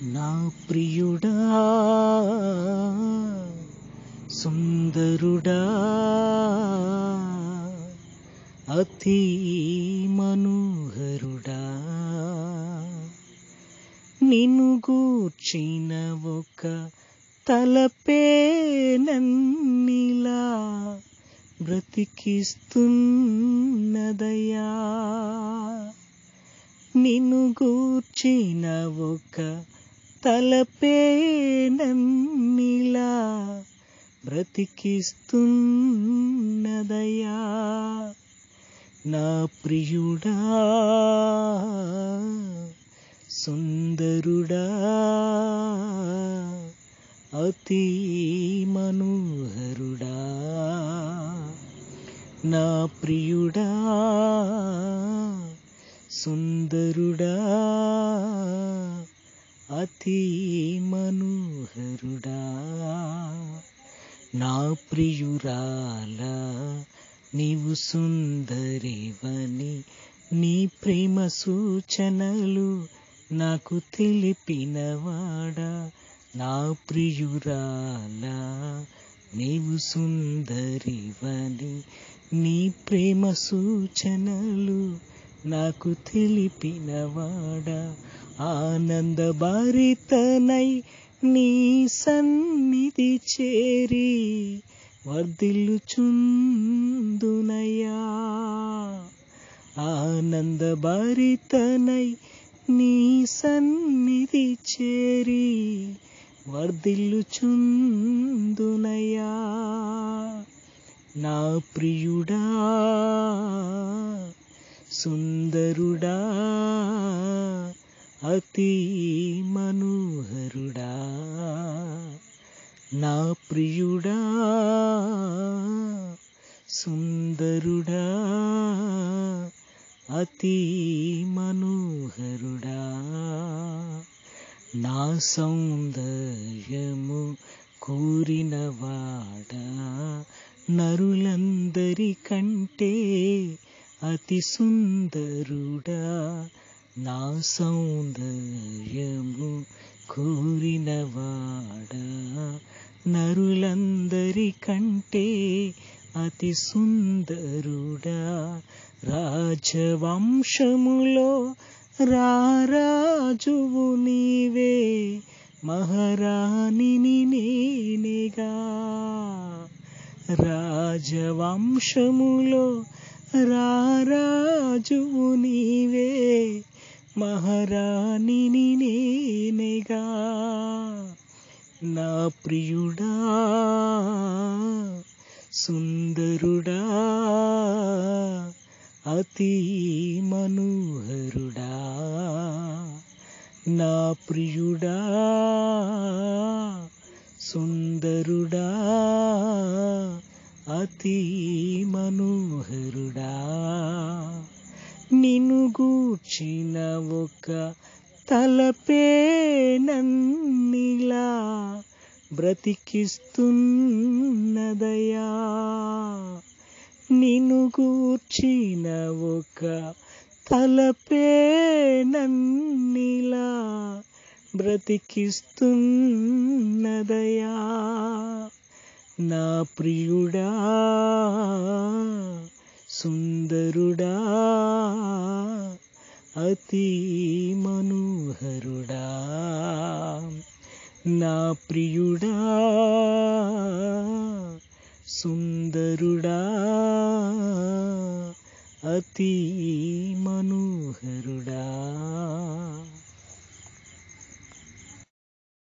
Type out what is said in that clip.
నా ప్రియుడా సుందరుడా అతి మనోహరుడా నిన్ను గూర్చిన ఒక తలపే నన్నిలా బ్రతికిస్తున్నదయా నిన్ను గూర్చిన ఒక తలపే నన్నిలా బ్రతికిస్తున్నదయా నా ప్రియుడా సుందరుడా అతి మనోహరుడా నా ప్రియుడా సుందరుడా అతి మనోహరుడా నా ప్రియురాల నీవు సుందరివని నీ ప్రేమ సూచనలు నాకు తెలిపినవాడా నా ప్రియురాల నీవు సుందరివని నీ ప్రేమ సూచనలు నాకు తెలిపినవాడా ఆనందభరితనై నీ సన్నిధి చేరి వర్ధిల్లుచుందునయా ఆనందభరితనై నీ సన్నిధి చేరి వర్ధిల్లుచుందునయా నా ప్రియుడా సుందరుడా అతి మనోహరుడా నా ప్రియుడా సుందరుడా అతి మనోహరుడా నా సౌందర్యము కూరినవాడా నరులందరి కంటే అతి సుందరుడా నా సౌందర్యము కోరినవాడా నరులందరి కంటే అతి సుందరుడా రాజవంశములో రారాజువు నీవే మహారాణిని నేనేగా రాజవంశములో రారాజువు నీవే మహారాణిని నేనేగా నా ప్రియుడా సుందరుడా అతి మనోహరుడా నా ప్రియుడా సుందరుడా అతి మనోహరుడా నిన్ను గూర్చిన ఒక తలపే నన్నిలా బ్రతికిస్తున్నదయా నిన్ను గూర్చిన ఒక తలపే నన్నిలా బ్రతికిస్తున్నదయా నా ప్రియుడా సుందరుడా అతి మనోహరుడా నా ప్రియుడా సుందరుడా అతి మనోహరుడా